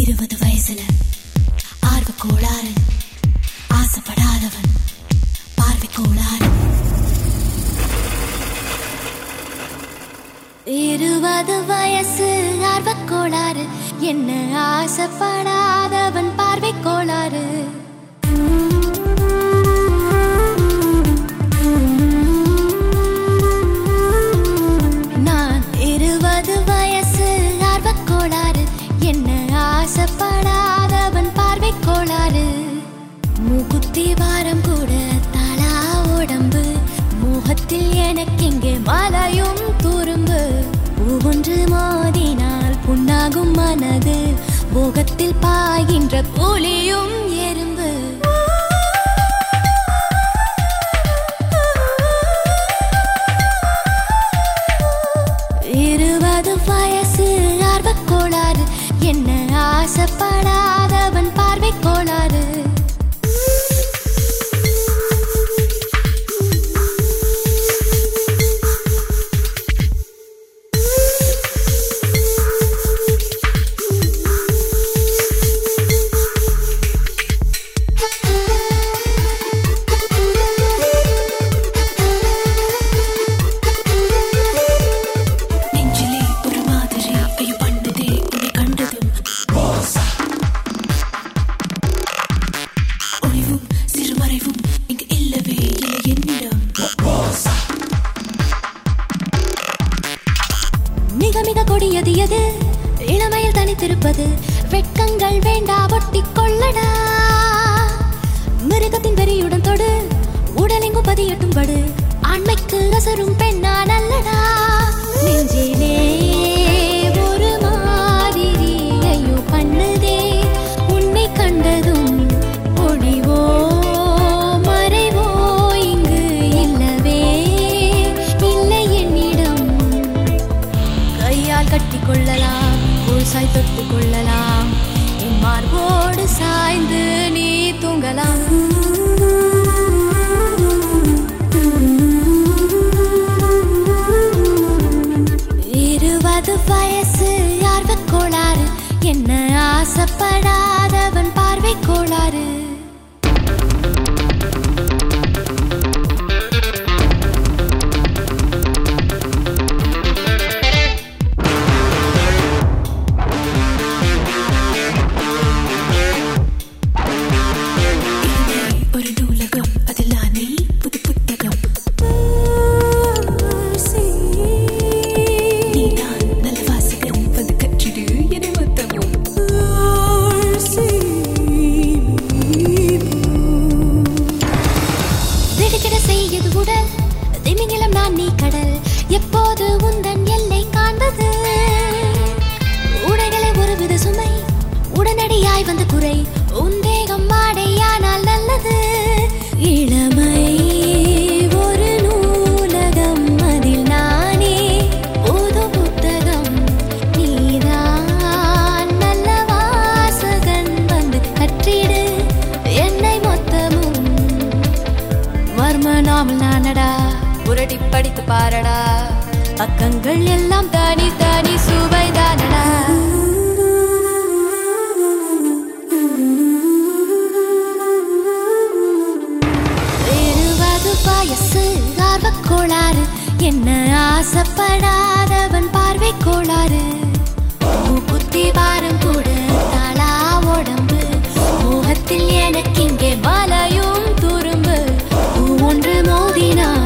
இருபது வயசுல ஆர்வ கோளாறு ஆசைப்படாதவன் பார்வை கோளாறு இருபது வயசு ஆர்வ கோளாறு என்ன ஆசைப்படாதவன் பார்வை கோளாறு நான் இருபது வயசு ஆர்வ கோளாறு என்ன ஆசைப்படாதவன் பார்வை கோளாறு மூக்குத்தி வாரம் கூட தலா உடம்பு முகத்தில் எனக்கெங்கே மலையும் துரும்பு ஒவ்வொன்று மோதினால் புண்ணாகும் மனது முகத்தில் பாய்கின்ற புலியும் எறும்பு இருபது வயசு ஆர்வ கோளாறு என்ன ஆசைப்படாதவன் பார்வை கோளாறு நெஞ்சிலே ஒரு மாதிரி ஐயோ பண்ணுதே உன்னை கண்டதும் ஒளிவும் சிறுமறைவும் இங்கு இல்லவே இல்லை என்னிடம் மிக மிக கொடியது எது இளமையில் தனித்திருப்பது வெட்கங்கள் வேண்டா ஒட்டிக் கொள்ளடா மிருகத்தின் வெறியுடன் தொடு உடலெங்கும் பதியட்டும் படு ஆண்மைக்கு அசரும் பெண்ணா நல்லடா நெஞ்சிலே ஒரு மாதிரி ஐயோ பண்ணுதே உன்னை கண்டதும் ஒளிவோ மறைவோ இங்கு இல்லவே இல்லை என்னிடம் கையால் கட்டி கொள்ளலாம் சாய் தொட்டு கொள்ளலாம் என் மார்போடு சாய்ந்து நீ தூங்கலாம் இருபது வயசு ஆர்வ கோளாறு என்ன ஆசைப்படாதவன் பார்வை கோளாறு ஒரு நூலகம் அதில் நானே புது புத்தகம் நீதான் நல்ல வாசகன் வந்து கற்றிடு என மொத்தமும் திடுக்கிட செய்யது உடல் திமிங்கிலம் நான் நீ கடல் எப்போது உந்தன் எல்லை காண்பது உடைகளை ஒருவித சுமை உடனடியாய் வந்த குறை உன் தேகம் மாடையானால் நல்லது இளமை ஒரு நூலகம் அதில் நானே புது புத்தகம் நீதான் நல்ல வாசகன் வந்து கற்றிடு என்னை மொத்தமும் மர்மனாமல் நானடா புரட்டி படித்து பாரடா பக்கங்கள் எல்லாம் தனி தனி சுவைதானடா இருபது வயசு ஆர்வ கோளாறு என்ன ஆசைப்படாதவன் பார்வை கோளாறு மூக்குத்தி வாரம் கூட தலா உடம்பு முகத்தில் எனக்கு இங்கே வலையும் துரும்பு ஒன்று மோதினா